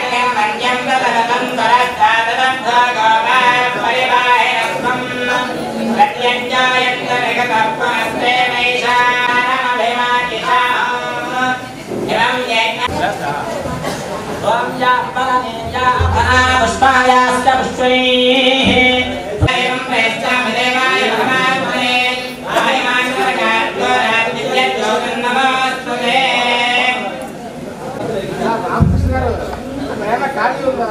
పుష్పాయాశ్చ పుష్పైః एवं प्रेष्ठामि देवाय परमात्मने आयमानवरकात्मोरात्मित्यज्योतिर्नमोऽस्तुते రామకృష్ణ గారు ప్రేమ ఖాళీ ఉందా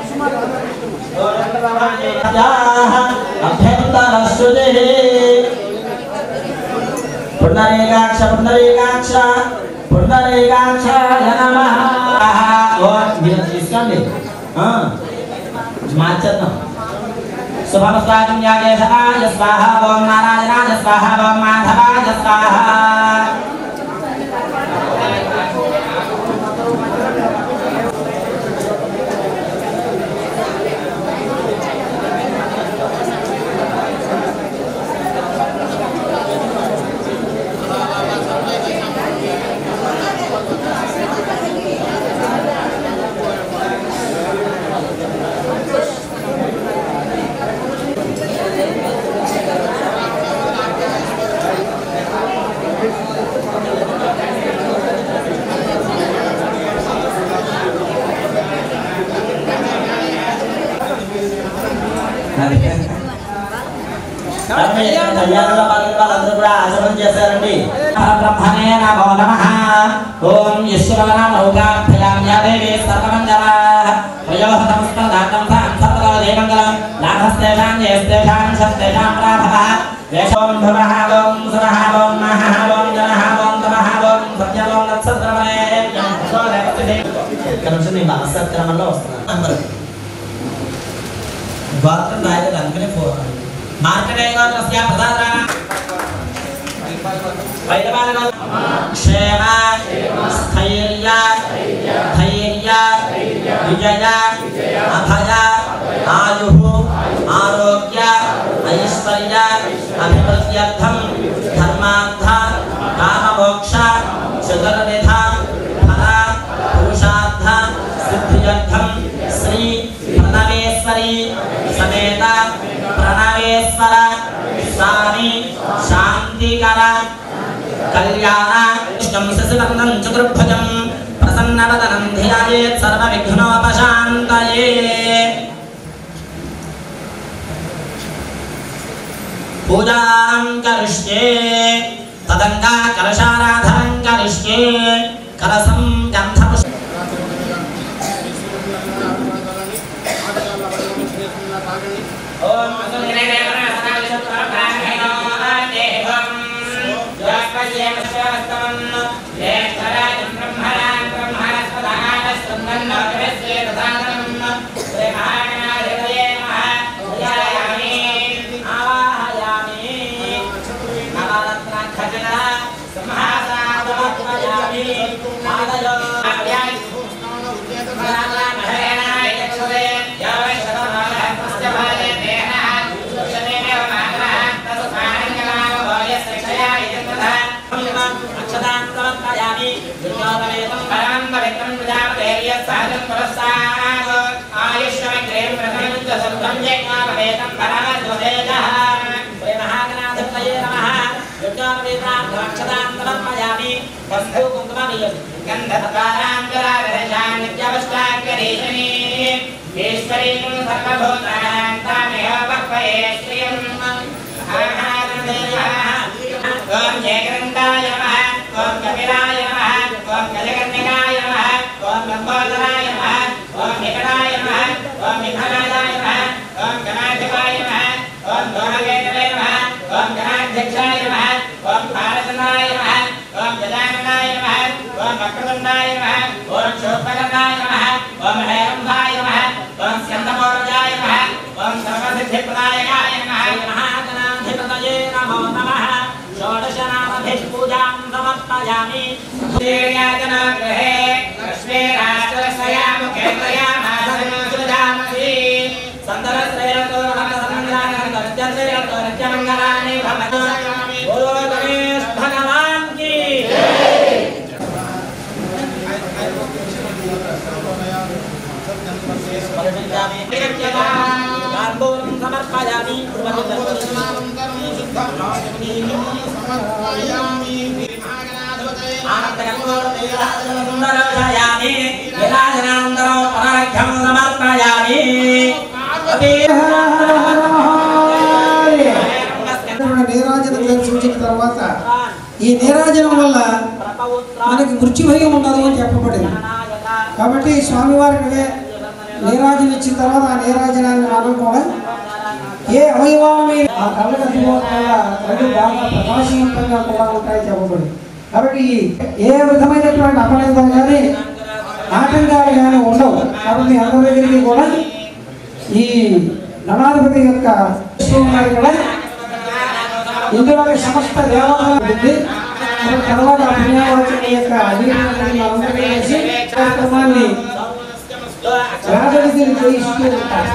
పుండరీకాక్ష పుండరీకాక్ష పుండరీకాక్ష నమ ఓ తీసుకోండి మార్చేద్దాం శుభమస్వాజ్ఞాయ సహాయ స్వాహ ఓం నారాయణాయ స్వాహ ఓం మాధవాయ స్వాహ కళ్యాణంలో పాల్గొన్న వాళ్ళందరూ కూడా ఆచరణ చేశారండి బ్రహ్మణే నమో నమః ఓం ఈశ్వర నౌకాభ్యాం దేవి సర్వమంగళ వయోః సంస్కందాతం సాం సర్వదో దేవంగళం లాభస్తేషాం జయస్తేషాం సత్తేషాం ప్రాభవ వేషోం భవః ఓం సురః ఓం మహః ఓం జనః ఓం తమః ఓం సత్యలోం నత్సద్రవణే ఇక్కడ నుంచి నేను అసత్క్రమంలో వస్తున్నాను గోత్రం రాయలేదు అందుకనే ఫోన్ మార్కటేయోత్రస్య ప్రసాదరామ వైదమాన క్షేమ స్థైర్య ధైర్య విజయ అభయ ఆయు ఆరోగ్య ఐశ్వర్య అభివృద్ధ్యర్థం ధర్మార్థ కామమోక్ష చతుర్విధ ఫల పురుషార్థ సిద్ధ్యర్థం శ్రీ ప్రణవేశ్వరి సమేత ప్రణవేశ్వర స్వామి శాంతికర కళ్యాణ ఇష్టం శశివర్ణం చతుర్భుజం ప్రసన్నవదనం ధియాయేత్ సర్వ విఘ్నోపశాంతయే పూజాం కరిష్యే తదంగా కలశారాధనం కరిష్యే కలసం గంధపుష్ప ఓం ఈశ్వరీం సర్వభూతానాం తామేవ పక్వయే శ్రియం ఓం జయగ్రంథాయ నమః ఓం కపిలాయ నమః ఓం గజకర్ణికాయ నమః ఓం లంబోదరాయ నమః ఓం నికటాయ నమః ఓం విఘ్ననాదాయ నమః ఓం గణాధిపాయ నమః ఓం దోహగేతవే నమః ఓం గణాధ్యక్షాయ నమః ఓం భారతనాయ నమః ఓం గజాననాయ నమః ఓం వక్రతుండాయ నమః ఓం శోభకర్ణాయ నమః ఓం హేరంభాయ నమః ఓం స్కందమోరజాయ నమః ఓం సర్వసిద్ధిప్రదాయకాయ నమః మహాగణాధిపతయే నమో నమః షోడశనామభిः పూజాం సమర్పయామి గృహే లక్ష్మీ రాష్ట్రస్యాముఖే త్రయామాసం సృజామసి సందరశ్రేయతో నమసంగ్రామో నిత్యమంగళాని భవంతు బోలో గణేష్ భగవాన్ కీ సమర్పయామి ఆనందగంగోరయామి విరాజనానందరో పునరఖ్యం సమర్పయామి నీరాజనం దర్శించిన తర్వాత ఈ నీరాజనం వల్ల మనకి మృత్యు భయం ఉండదు అని చెప్పబడింది కాబట్టి స్వామివారికి నీరాజనం ఇచ్చిన తర్వాత ఆ నీరాజనాన్ని మనం కూడా ఏ అవయవాల మీద ఆ కళ్ళకు అద్దుకోవడం వల్ల కళ్ళు బాగా ప్రకాశవంతంగా కూడా ఉంటాయని చెప్పబడింది కాబట్టి ఏ విధమైనటువంటి అపనిందం కానీ ఆటంకాలు కానీ ఉండవు కాబట్టి అందరి దగ్గరికి కూడా ఈ గణాధిపతి యొక్క ఉన్నారు కూడా ఇందులో సమస్త దేవాలయం ఉంది మరి తర్వాత పుణ్యవాచన యొక్క అధికారులను మనందరం కలిసి కార్యక్రమాన్ని రాజనీతిని చేయిస్తూ ఉంటారు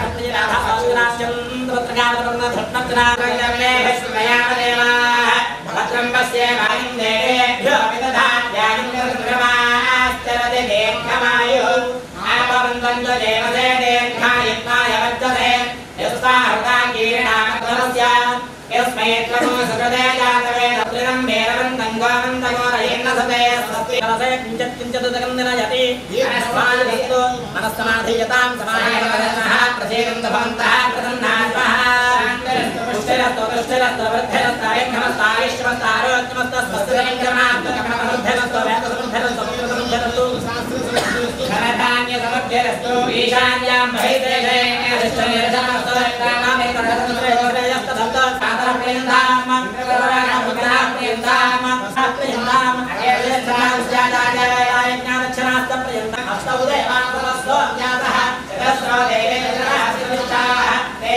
యస్మై త్వమో సుకృతే జాతవే నత్రిరం మేరవంతం గోవంతమో రయేన్న సతే స్వస్తి రసే కించత్ కించదుదకం నినయతి మనస్మానస్తు మనస్సమాధీయతాం సమాహేనః ప్రసేదం భవంతః ప్రసన్నాత్మః పుష్టిరస్తో పుష్టిరస్తో వృద్ధిరస్తో ఐఘ్నమస్తాయిష్మస్తో ఆరోగ్యమస్తస్వస్తి సంక్రమాత్మకమృద్ధిరస్తో వేదసముద్ధిరస్తో పుత్రసముద్ధిరస్తో ధనధాన్య సమభ్యరస్తు ఈశాన్యాం బహిర్దేశే అధిష్ఠనిరసమస్తో రామే తరగతముద్రయోదయస్త ధత్త సాదర ప్రియందామ విక్రమరాణ ముద్రా ప్రియందామ ప్రియందామ అయేషాస్యాదాయ జ్ఞానక్షరాస్త ప్రియంద హస్త ఉదయమానస్తో జ్ఞాతః శరస్రో దేవేంద్రః శివష్టాః తే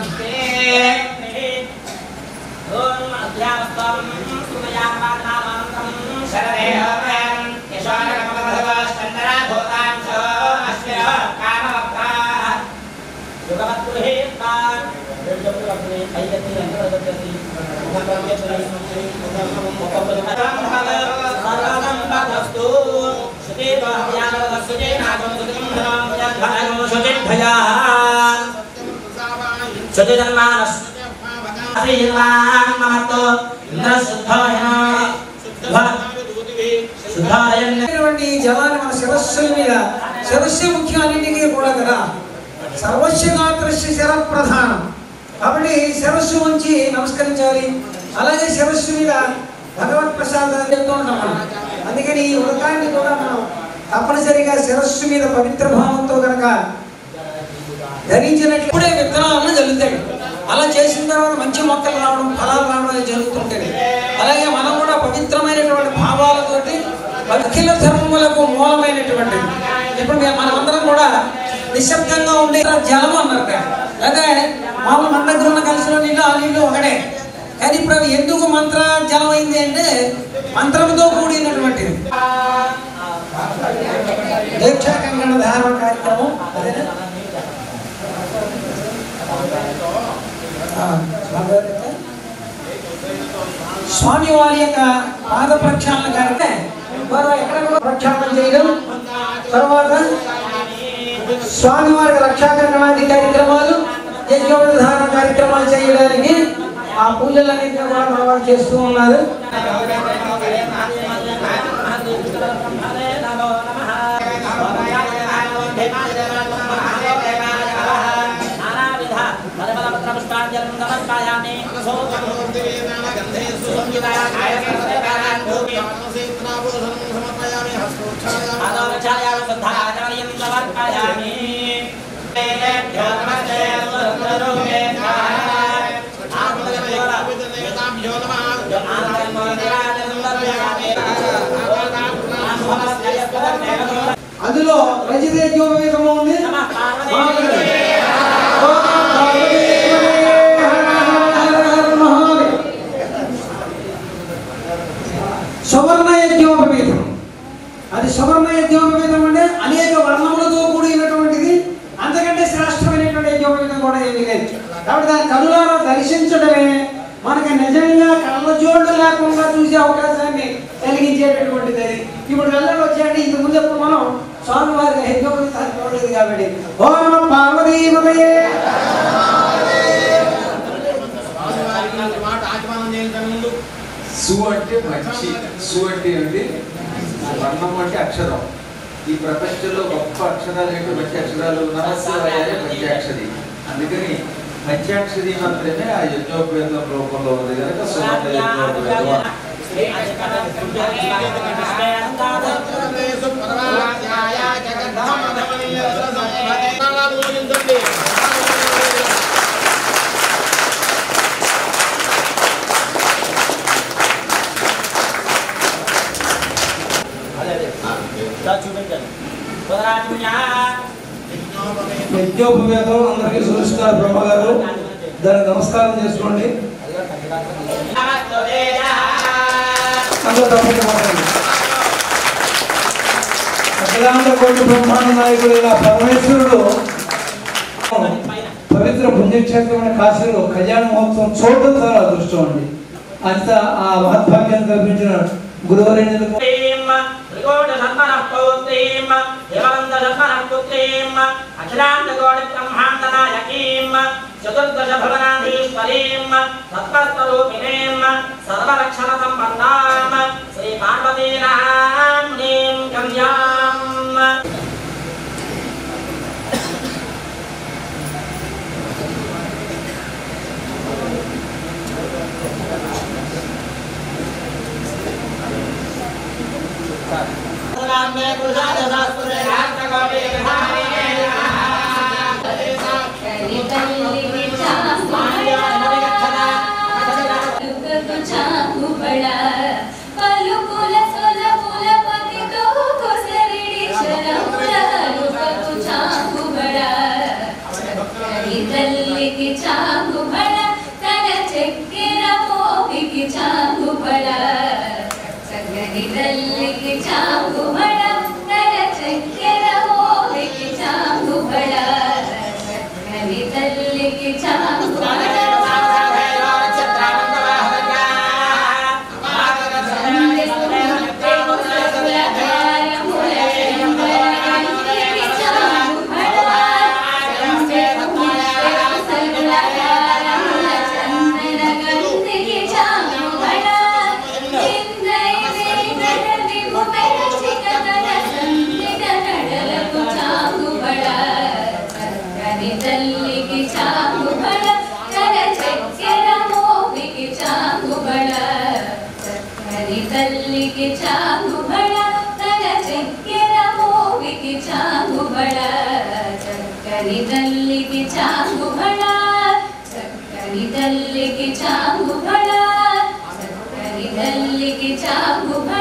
ఓం అధ్యావస్తం సుమయామానామంత్రం శరదేహం యశోనకమలభవస్కందరా భూతాంశో అస్మిర కామవక్తాః యుగవత్పురుహేత్తాన్ రెడ్డపురపుని ఐదతి అంతరగతి సర్వసంపదస్తు శుచిజన్మానస్ శ్రీర్వాణమతో ఇంద్రశుద్ధోయన శుద్ధాయన్ ఉన్నటువంటి ఈ జలాన్ని మన శిరస్సుల మీద శిరస్సు ముఖ్యం అన్నింటికీ కూడా కదా సర్వస్వ గాత్రస్య శర ప్రధానం కాబట్టి శిరస్సు ఉంచి నమస్కరించాలి అలాగే శిరస్సు మీద భగవత్ ప్రసాదాన్ని చెప్తూ ఉంటాం మనం అందుకని ఈ ఉదకాన్ని కూడా మనం తప్పనిసరిగా శిరస్సు మీద పవిత్ర భావంతో కనుక ధరించినట్లు ఇప్పుడే విత్తనాలను జల్లుతాడు అలా చేసిన తర్వాత మంచి మొక్కలు రావడం ఫలాలు రావడం అనేది జరుగుతుంటుంది అలాగే మనం కూడా పవిత్రమైనటువంటి భావాలతోటి అఖిల ధర్మములకు మూలమైనటువంటి ఇప్పుడు మేము మనమందరం కూడా నిశ్శబ్దంగా ఉండే జలం అన్నారు కదా. అదే మామూలు మన దగ్గర ఉన్న కలిసిన నీళ్ళు ఆ నీళ్ళు ఒకటే కానీ ఇప్పుడు అవి ఎందుకు మంత్ర జలం అయింది అంటే మంత్రంతో కూడినటువంటిది దీక్షా కంగణ ధారణ కార్యక్రమం అదేనా ఆ, స్వామివారి యొక్క స్వామి వారి యొక్క పాద ప్రక్షాళన కార్యక్రమం వారు ఎక్కడ కూడా ప్రక్షాళన చేయడం తర్వాత స్వామి వారి రక్షాకరణాది కార్యక్రమాలు యజ్ఞోపధారణ కార్యక్రమాలు చేయడానికి ఆ పూజలన్నింటినీ కూడా మన వారు చేస్తూ ఉన్నారు అందులో రజితేజోపేతము ఉంది సువర్ణ యజ్ఞోపవేతం అది సువర్ణ యజ్ఞోపవేతం అంటే అనేక వర్ణములతో కూడినటువంటిది అంతకంటే శ్రేష్టమైనటువంటి యజ్ఞోపవేతం కూడా ఏమీ లేదు కాబట్టి దాన్ని కనులారా దర్శించడమే మనకి నిజంగా కళ్ళ జోళ్ళు లేకుండా చూసే అవకాశాన్ని కలిగించేటటువంటిది అది ఇప్పుడు వెళ్ళడం వచ్చాయంటే ఇంత ముందు ఎప్పుడు మనం స్వామివారి యజ్ఞోపవేతాన్ని చూడలేదు కాబట్టి ఓ నమ పార్వతీమయే సు అంటే మంచి సు అంటే ఏంటి వర్ణం అంటే అక్షరం ఈ ప్రపంచంలో గొప్ప అక్షరాలు ఏంటి మంచి అక్షరాలు నమస్కారాలే పంచాక్షరి అందుకని పంచాక్షరి మాత్రమే ఆ యజ్ఞోపేతం రూపంలో ఉంది కనుక సుమంత యజ్ఞోపేతం చూపించండి కుదరాజుయా యజ్ఞోపవేతం అందరికీ సూచిస్తారు బ్రహ్మ గారు దానికి నమస్కారం చేసుకోండి అందరూ తప్పక మాట్లాడండి. అఖిలాండ కోటి బ్రహ్మాండ నాయకుడైన పరమేశ్వరుడు పవిత్ర పుణ్యక్షేత్రమైన కాశీలో కళ్యాణ మహోత్సవం చూడటం చాలా అదృష్టం అండి అంత ఆ మహద్భాగ్యం కల్పించిన గురువరేణులకు చతుర్దశ భవనాధీశ్వరీం తత్వస్వరూపిణీం సర్వలక్షణ సంపన్నాం శ్రీ పార్వతీనాం నీం కన్యాం చాంగు బడ తన చెక్కిన మోపికి చాంగు బడ చక్కని తల్లికి చాంగు బడ తన చెక్కిన మోపికి చాంగు బడ చక్కని తల్లికి చాంగు బడ తల్లికి చాంగు బడ కర చక్కెర మోపికి చాంగు బడ చక్కని తల్లికి చాంగు బడ తన చక్కెర మోపికి చాంగు బడ చక్కని తల్లికి చాంగు బడ చక్కని తల్లికి చాంగు బడ చక్కని తల్లికి చాంగు బడ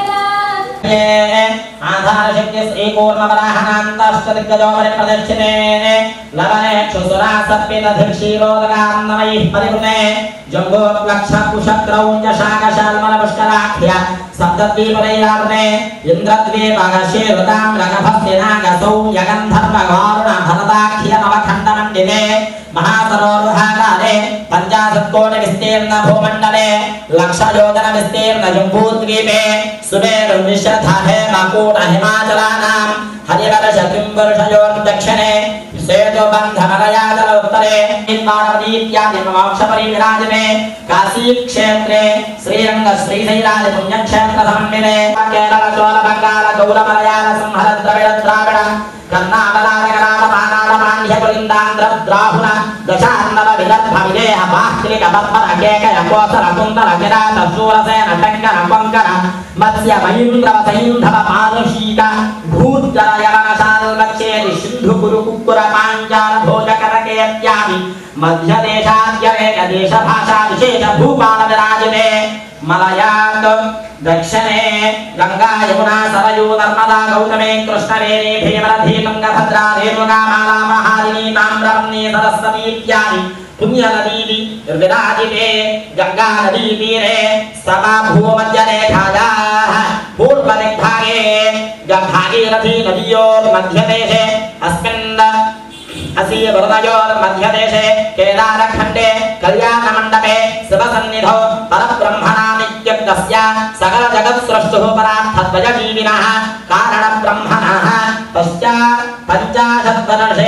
ఆధారశక్తి శ్రీకూర్మవరాహనాంతష్టదిగ్గజోపరి ప్రదక్షిణే లవనే క్షుసురా సర్పిత ధిక్షీరోదకాన్నమై పరిపునే జంబోప్లక్ష కుశక్రౌంజ శాకశాల్మల పుష్కరాఖ్య సప్తద్వీపరైయావనే ఇంద్రద్వీపగశీరుతాం రగభస్యనాగసౌ యగంధర్వగౌరుణ భరతాఖ్య నవఖండమండితే మహాసరోరుహాకారే పంచాశత్కోటి విస్తీర్ణ భూమండలే లక్షయోజన విస్తీర్ణ జంబూద్వీపే సుమేరు మిశ్రధే మకూట హిమాచలానాం హరివర్ష కింవర్షయోర్దక్షిణే సేతుబంధమలయాచల ఉత్తరే పార్వతీత్యాది మోక్ష పరివిరాజనే కాశీ క్షేత్రే శ్రీరంగ శ్రీశైలాది పుణ్యక్షేత్ర సమన్వితే కేరళ చోళ బంగాళ గౌర మలయాళ సంహర ద్రవిడ ద్రావిడ కర్ణాటలాద కరాట మానాడ మాండ్య కులిందాంధ్ర ద్రాహుణ దశాన్నవ విదర్భ విదేహ బాహ్లిక బర్మర కేకయ కోసర కుందర కిరాత శూరసేన టంకర కొంకర మత్స్య మహీంద్రవ సైంధవ పాదశీక భూద్గర యవన శాల్వచ్చేది సింధు కురు కుక్కుర పాంచాల భోజకరకేత్యాది మధ్యదేశాద్యవేక దేశ భాషా విశేష భూపాల విరాజితే మలయాత్ దక్షిణే గంగా యమునా సరయూ నర్మదా గౌతమే కృష్ణవేణి భీమరథీ తుంగభద్రా రేణుగా మాలా మహాదిని తామ్రవర్ణి సరస్వతి ఇత్యాది పుణ్యనదీది విరాజితే గంగా నదీ తీరే సమా భూమధ్యరేఖాయాः పూర్వదిగ్భాగే గంగాగీరథీ నదీయోర్మధ్యదేశే అస్మిन् असि वरदयोर्मध्यदेशे केदारखण्डे कल्याणमण्डपे शिवसन्निधौ परब्रह्मणा नित्यग्नस्य सकलजगत्सृष्टुः परार्थद्वयजीविनः कारणब्रह्मणः पश्चात् पञ्चाशद्वर्षे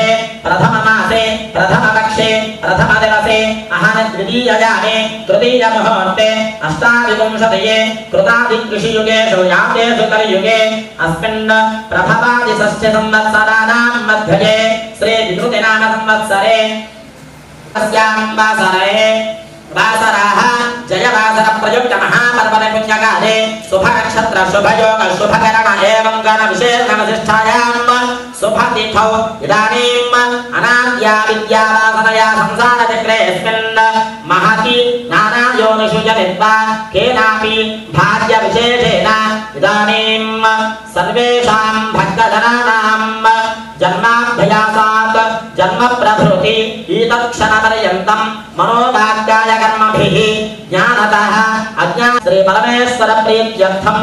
ప్రథమ మాసే ప్రథమ పక్షే ప్రథమ దివసే అహన ద్వితీయయామే తృతీయ ముహూర్తే అష్టావింశతయే కృతాది కృషియుగేషు యాతేషు కలియుగే అస్మిన్ ప్రభవాది షష్ఠ సంవత్సరాణాం మధ్యే శ్రీ వికృతి నామ సంవత్సరే अस्यां वासरे वासराः जयवासर प्रयुक्त महापर्वण पुण्यकाले शुभनक्षत्र शुभयोग शुभकरण एवं गण विशेषणविशिष्टायां शुभतिथौ इदानीम् अनाद्या विद्यावासनया संसारचक्रेऽस्मिन् महति नानायोनिषु जनित्वा केनापि भाग्यविशेषेण इदानीं सर्वेषां भक्तजनानां जन्माभ्यासात् जन्म प्रभृति ईतत्क्षणपर्यन्तं मनोवाक्याय कर्मभिः ज्ञानतः अज्ञा श्री परमेश्वर प्रीत्यर्थं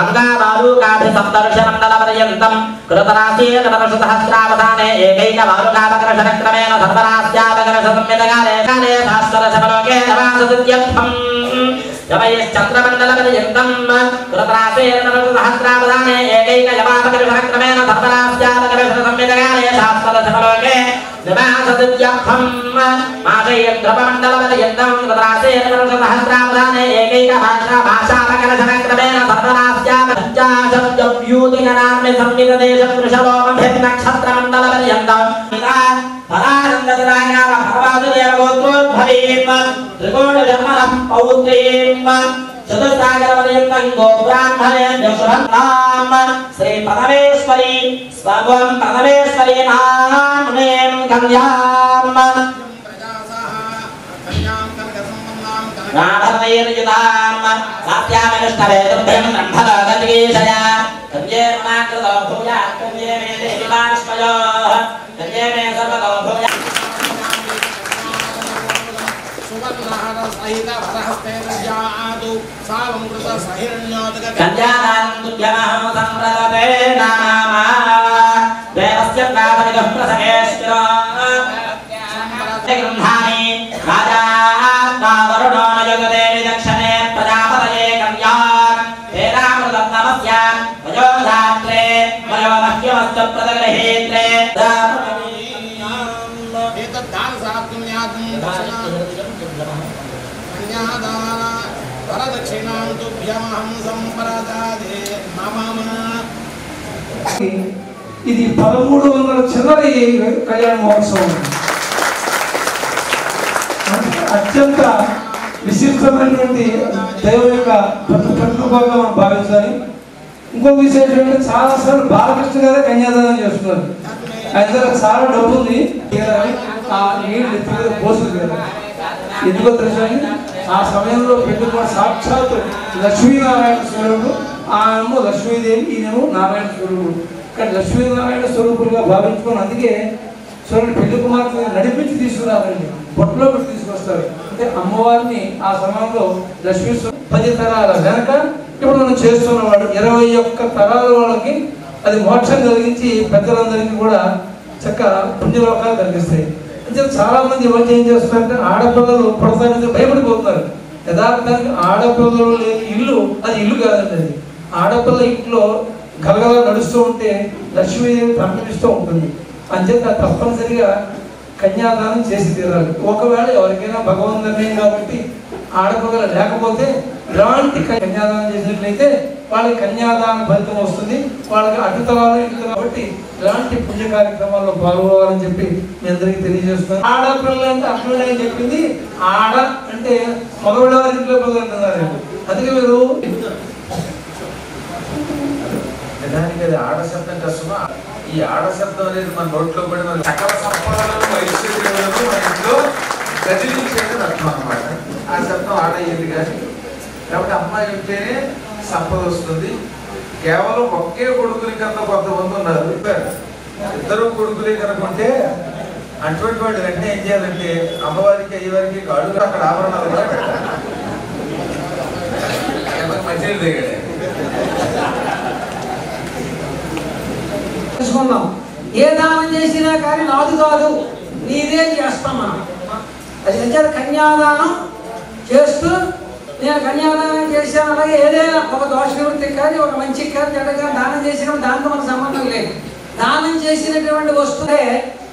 गङ्गाबालूकाभिसप्तर्षमण्डलपर्यन्तं कृतराशीन वर्षसहस्रावधाने एकैकबालुकापकर्षणक्रमेण सर्वरास्यापकर्षसंविदकाले काले भास्वरशमलोके नवासदित्यर्थम् यमयश्चन्द्रमण्डलपर्यन्तं कृतराशीन वर्षसहस्रावधाने एकैकयमापकर्षणक्रमेण सर्वरास्यापकर्षसंविदकाले भास्वरशमलोके निवासदित्यर्थं माशयन्द्रपमण्डलपर्यन्तं कृतराशीन वर्षसहस्रावधाने एकैकभाषा भाषापकर्षणक्रमेण सर्वरास्यापञ्चाशब्दव्यूतिगणाम्य संविददेशपुरुषलोमभिर्नक्षत्रमण्डलपर्यन्तं परानन्दतदायाम भगवासुदेवगोत्रोद्भवीम् त्रिकोणजन्मनः पौत्रीम् चतुस्सागरपर्यन्तं गोब्राह्मणेभ्य शुभन्नाम श्री परमेश्वरी स्वगं परमेश्वरी नाम्नीं कन्याम् नाभर्णैर्युताम् सात्यामनुष्ठवेदुभ्यं ब्रह्मलोकजिगीषया कन्ये मनाकृतो भूयात् कन्ये मे देहि वाष्पयोः कन्ये मे सर्वतो भूयात् कन्यादानं तुभ्यमहं सम्प्रदते नाम देवस्य प्राथमिकः प्रसवेश्वरो गृह्णामि राजा वरुणो न युगते विदक्षणे प्रजापतये कन्यान् हेरामृतं नमस्यान् वयो धात्रे वयो मह्यमस्तु प्रदगृहीत्रे వరదక్షిణాం తుభ్యమహం సంప్రదాదే మమ ఇది పదమూడు వందల చిల్లరి కళ్యాణ మహోత్సవం అంటే అత్యంత విశిష్టమైనటువంటి దైవం యొక్క ప్రతిభగా మనం భావించాలి ఇంకొక విశేషం ఏంటంటే చాలాసార్లు బాలకృష్ణ గారే కన్యాదానం చేస్తున్నారు ఆయన దగ్గర చాలా డబ్బు ఉంది ఆ నీళ్ళు ఎత్తి మీద పోసులు కదా ఎందుకో తెలుసా ఆ సమయంలో పెట్టుకున్న సాక్షాత్ లక్ష్మీనారాయణ స్వరూపుడు ఆమెమో లక్ష్మీదేవి ఈయనేమో నారాయణ స్వరూపుడు ఇక్కడ లక్ష్మీనారాయణ స్వరూపుడుగా భావించుకొని అందుకే చూడండి పెళ్లి కుమార్తె నడిపించి తీసుకురారండి బొట్టులో పెట్టి తీసుకొస్తారు అంటే అమ్మవారిని ఆ సమయంలో లక్ష్మీ స్వ- పది తరాల వెనక ఇప్పుడు మనం చేస్తున్నవాడు ఇరవై ఒక్క తరాల వాళ్ళకి అది మోక్షం కలిగించి పెద్దలందరికీ కూడా చక్క పుణ్యలోకాలు కలిగిస్తాయి అంటే చాలా మంది ఈ మధ్య ఏం చేస్తున్నారంటే ఆడపిల్లలు పుడతానికి భయపడిపోతున్నారు యథార్థానికి ఆడపిల్లలు లేని ఇల్లు అది ఇల్లు కాదండి అది ఆడపిల్ల ఇంట్లో గలగల నడుస్తూ ఉంటే లక్ష్మీదేవి ప్రకటిస్తూ ఉంటుంది అంచేత తప్పనిసరిగా కన్యాదానం చేసి తీరాలి ఒకవేళ ఎవరికైనా భగవంతు నిర్ణయం కాబట్టి ఆడపిల్లలు లేకపోతే ఇలాంటి కన్యాదానం చేసినట్లయితే వాళ్ళకి కన్యాదాన ఫలితం వస్తుంది వాళ్ళకి అడ్డుతలాలు ఇటు కాబట్టి ఇలాంటి పుణ్య కార్యక్రమాల్లో పాల్గొవాలని చెప్పి మీ అందరికీ తెలియజేస్తున్నాను ఆడపిల్లలు అంటే అక్కడ అని చెప్పింది ఆడ అంటే మగవాళ్ళ ఇంట్లో పిల్లలు అంటున్నారు అందుకే మీరు నిజానికి అది ఆడ శబ్దం కష్టమా ఈ ఆడ శబ్దం అనేది మన నోట్లో పడి మన సకల సంపదలను ఐశ్వర్యాలను మన ఇంట్లో గదిలించేదని అర్థం అనమాట ఆ శబ్దం ఆడ అయ్యింది కానీ కాబట్టి అమ్మాయి ఉంటేనే సంపద వస్తుంది కేవలం ఒకే కొడుకుని కన్నా కొంతమంది ఉన్నారు ఇద్దరు కొడుకులే కనుకుంటే అటువంటి వాడు వెంటనే ఏం చేయాలంటే అమ్మవారికి అయ్యవారికి కాళ్ళు అక్కడ ఆభరణాలు కూడా పెట్టాలి మంచిగా దిగాడు తెలుసుకుందాం ఏ దానం చేసినా కానీ నాది కాదు నీదే చేస్తాం మనం అది ఎంత కన్యాదానం చేస్తూ నేను కన్యాదానం చేశాను అలాగే ఏదైనా ఒక దోష నివృత్తికి కానీ ఒక మంచికి కానీ చెడ్డగా దానం చేసినప్పుడు దాంతో మనకు సంబంధం లేదు దానం చేసినటువంటి వస్తువే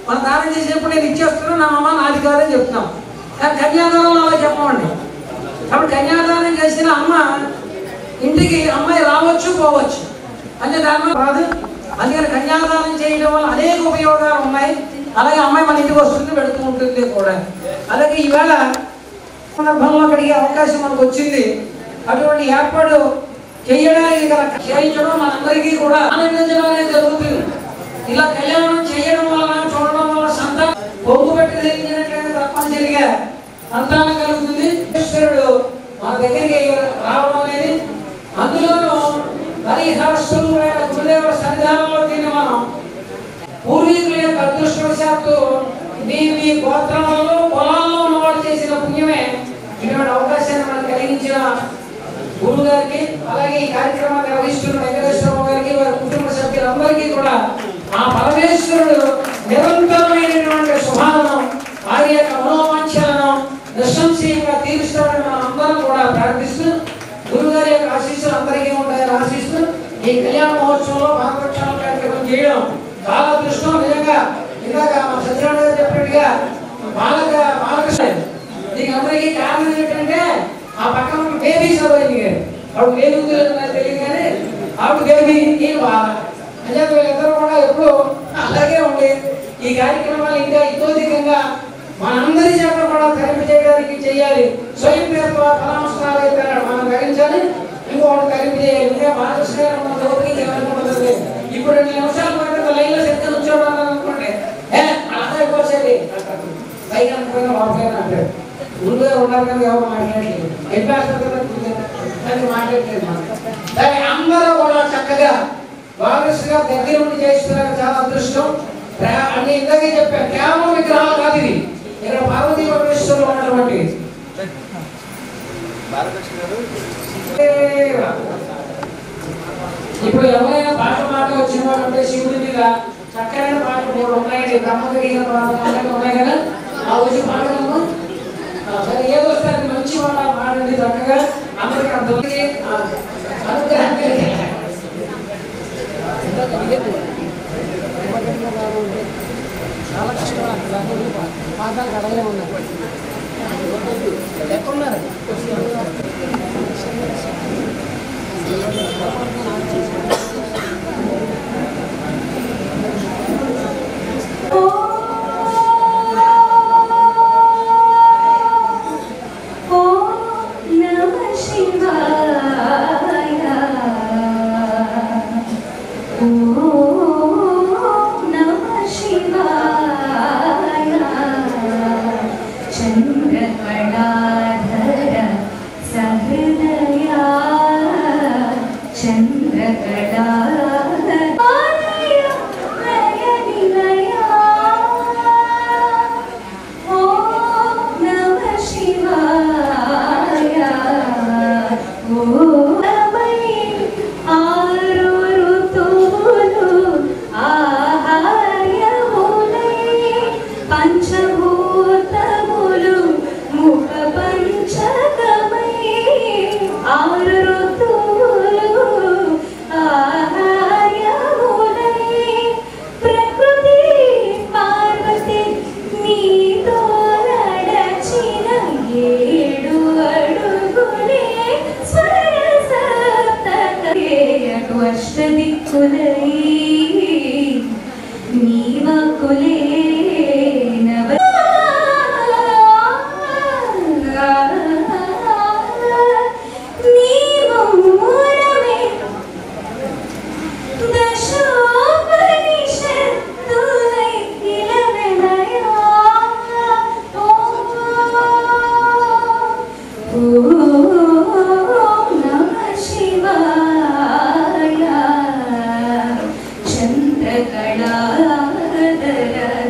మనం దానం చేసేప్పుడు నేను ఇచ్చేస్తున్నాను నా అమ్మ నాది కాదని చెప్తున్నాం కానీ కన్యాదానంలో అలా చెప్పమండి కాబట్టి కన్యాదానం చేసిన అమ్మ ఇంటికి అమ్మాయి రావచ్చు పోవచ్చు అంటే దాని మీద రాదు అందుకని కన్యాదానం చేయడం వల్ల అనేక ఉపయోగాలు ఉన్నాయి అలాగే అమ్మాయి మన ఇంటికి వస్తుంది పెడుతూ ఉంటుంది కూడా అలాగే ఈవేళ సందర్భంలో అడిగే అవకాశం మనకు వచ్చింది అటువంటి ఏర్పాటు చేయడానికి గల చేయించడం మనందరికీ కూడా ఆనందించడం అనేది జరుగుతుంది ఇలా కళ్యాణం చేయడం వలన చూడడం వల్ల సంతానం పొంగు పెట్టి తెలియజేయట్లేదు తప్పనిసరిగా సంతానం కలుగుతుంది ఈశ్వరుడు మన దగ్గరికి రావడం అనేది అందులోనూ హరిహరస్వరూపమైన గురుదేవుల సన్నిధానంలో దీన్ని మనం పూర్వీకుల యొక్క అదృష్టవశాత్తు మీ మీ గోత్రాలలో పొలాల్లో ఉన్నవాడు చేసిన పుణ్యమే ఇటువంటి అవకాశాన్ని మనకు కలిగించిన గురువు గారికి అలాగే ఈ కార్యక్రమాన్ని నిర్వహిస్తున్న వెంకటేశ్వరరావు గారికి వారి కుటుంబ సభ్యులందరికీ కూడా ఆ పరమేశ్వరుడు నిరంతరమైనటువంటి శుభాలను వారి యొక్క మనోవాంఛలను నిస్సంశయంగా తీరుస్తాడని మనం అందరం కూడా ప్రార్థిస్తూ గురుగారి యొక్క ఆశీస్సులు అందరికీ ఉంటాయని ఆశిస్తూ ఈ కళ్యాణ మహోత్సవంలో భాగవక్షాల కార్యక్రమం చేయడం చాలా అదృష్టం నిజంగా ఇందాక మా సత్యనారాయణ గారు చెప్పినట్టుగా బాలక బాలకృష్ణ దీనికి అందరికీ కారణం ఏంటంటే ఆ పక్కన ఉన్న బేబీ చదవాలి గారు ఆవిడ బేబీ గురించి నాకు తెలియదు కానీ ఆవిడ బేబీ ఈ బాల అంటే వీళ్ళిద్దరూ కూడా ఎప్పుడు అలాగే ఉండి ఈ కార్యక్రమాలు ఇంకా ఇతోధికంగా మనందరి చేత కూడా తరింప చేయడానికి చేయాలి స్వయం పేరుతో ఫలాంశాలు అయితే మనం గ్రహించాలి ఇంకొకటి తరింప చేయాలి ఇంకా బాలకృష్ణ గారు ఉన్న చోటుకి ఎవరికి ఉండదు ఇప్పుడు రెండు నిమిషాల పాటు లైన్ లో శక్తి ఉంచడం అనుకోండి ఏ అలా అయిపోసేది పైగా అనుకున్న బాబు అంటారు గురువుగా ఉన్నారు కానీ ఎవరు మాట్లాడలేదు ఎప్పుడు మాట్లాడలేదు దాని అందరూ కూడా చక్కగా బాలకృష్ణ గారు దగ్గర ఉండి చేస్తున్నారు చాలా అదృష్టం ప్రా- అని ఇందాకే చెప్పాను కేవలం విగ్రహాలు కాదు ఇది ఇక్కడ పార్వతీ పరమేశ్వరులు ఉన్నటువంటి ఇప్పుడు ఎవరైనా పాట మాట వచ్చిన వాళ్ళు ఉంటే శివుడి మీద చక్కనైన పాటలు మూడు ఉన్నాయండి బ్రహ్మగిరిగిన పాటలు ఉన్నాయి కదా ఆ వచ్చి పాటలు సరే ఏదో వస్తే అది మంచి మాట పాడండి చక్కగా అందరికీ అర్థమయ్యి ఆ, అనుగ్రహం కలిగి. చాలా కష్టం పాదాలు కడగలే ఉన్నాయి ఎక్కడున్నారు ఓం నమః శివాయ ఓం నమః శివాయ చంద్రకళాధర సహృదయా చంద్రకళాధర ఓం నమః శివాయ ఓమై ఆరు ఋతువులు ఆహార్యములై పంచభూతములు ముఖ పంచకమై ఆరు ఋతువులు ఆహార్యములై ప్రకృతి పార్వతి నీతో నడచిన ఏడు అడుగులే స్వరసప్తకేయటు అష్టదిక్కులై నీవకులే నవ నీవూరమే దశోపనిషత్తులై ఇలవెలయా. ఓం నమః శివాయ చంద్రకళాధర